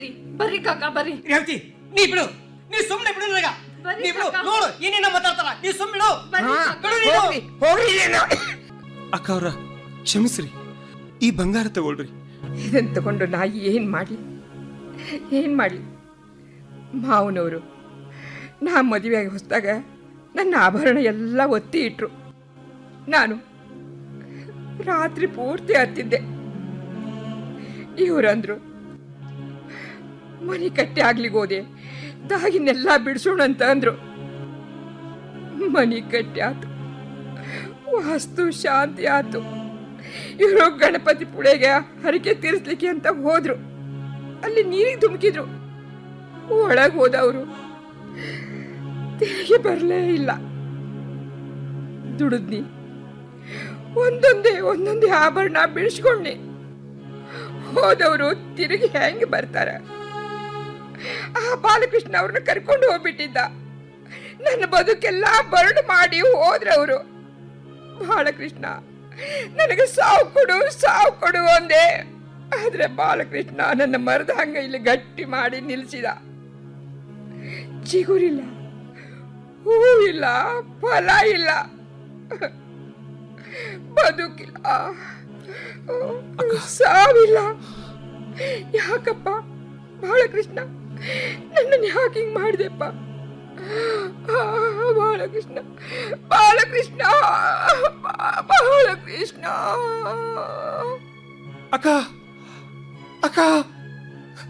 ಬರ್ರಿ ಕಾಕ ಬರ್ರಿ ರೇವತಿ ನೀ ಬಿಡು ನೀ ಸುಮ್ಮನೆ ಬಿಡು ನನಗ ಬರೀ ನೀ ಬಿಡು ಕಾಕ. ನೋಡು ಏನೇನ ಮಾತಾಡ್ತಾರ ನೀ ಸುಮ್ಮನೆ ಬಿಡು ಬರ್ರಿ ಹಾ, ಕಾಕ. ಬಿಡು ನೀನು. ಹೋಗ್ರಿ ಹೋಗ್ರಿ ನೀನು. ಅಕ್ಕ ಅವ್ರ ಕ್ಷಮಿಸ್ರಿ ಈ ಬಂಗಾರ ತಗೊಳ್ರಿ ಇದನ್ನ ತಗೊಂಡು ನಾ ಏನು ಮಾಡಲಿ ಏನು ಮಾಡಲಿ ಮಾವನವರು ನಾ ಮದುವೆಯಾಗಿ ಹೊಸ್ದಾಗ ನನ್ನ ಆಭರಣ ಎಲ್ಲ ಒತ್ತಿ ಇಟ್ರು ನಾನು ರಾತ್ರಿ ಪೂರ್ತಿ ಹತ್ತಿದ್ದೆ ಇವರಂದ್ರು ಮನೆ ಕಟ್ಟಿ ಆಗ್ಲಿಕ್ಕೆ ಹೋದೆ ದಾಗಿನೆಲ್ಲ ಬಿಡಿಸೋಣ ಅಂತ ಅಂದ್ರು ಮನೆ ಕಟ್ಟಿ ಆತು ವಾಸ್ತು ಶಾಂತಿ ಆತು ಇವರು ಗಣಪತಿ ಪುಳೆಗೆ ಹರಕೆ ತೀರಿಸ್ಲಿಕ್ಕೆ ಅಂತ ಹೋದ್ರು ಅಲ್ಲಿ ನೀರಿಗೆ ಧುಮುಕಿದ್ರು ಒಳಗೆ ಹೋದವರು ತಿರುಗಿ ಬರಲೇ ಇಲ್ಲ ದುಡಿದ್ನಿ ಒಂದೊಂದೇ ಒಂದೊಂದೇ ಆಭರಣ ಬಿಡಿಸ್ಕೊಂಡ್ನಿ ಹೋದವರು ತಿರುಗಿ ಹೆಂಗೆ ಬರ್ತಾರ ಆ ಬಾಲಕೃಷ್ಣ ಅವ್ರನ್ನ ಕರ್ಕೊಂಡು ಹೋಗ್ಬಿಟ್ಟಿದ್ದ ನನ್ನ ಬದುಕೆಲ್ಲ ಬರ್ಡ್ ಮಾಡಿ ಹೋದ್ರವರು ಬಾಲಕೃಷ್ಣ ನನಗೆ ಸಾವು ಕೊಡು ಸಾವು ಕೊಡು ಅಂದೆ ಆದ್ರೆ ಬಾಲಕೃಷ್ಣ ನನ್ನ ಮರದ ಹಂಗ ಇಲ್ಲಿ ಗಟ್ಟಿ ಮಾಡಿ ನಿಲ್ಸಿದ ಚಿಗುರಿಲ್ಲ ಹೂ ಇಲ್ಲ ಫಲ ಇಲ್ಲ ಬದುಕಿಲ್ಲ ಸಾವಿಲ್ಲ ಯಾಕಪ್ಪ ಬಾಲಕೃಷ್ಣ ನನ್ನನ್ನು ಯಾಕೆ ಹಿಂಗ್ ಮಾಡಿದೆಪ್ಪ ಆ, ಬಾಲಕೃಷ್ಣ ಬಾಲಕೃಷ್ಣ ಬಾಲಕೃಷ್ಣ ಅಕ್ಕ ಅಕ್ಕ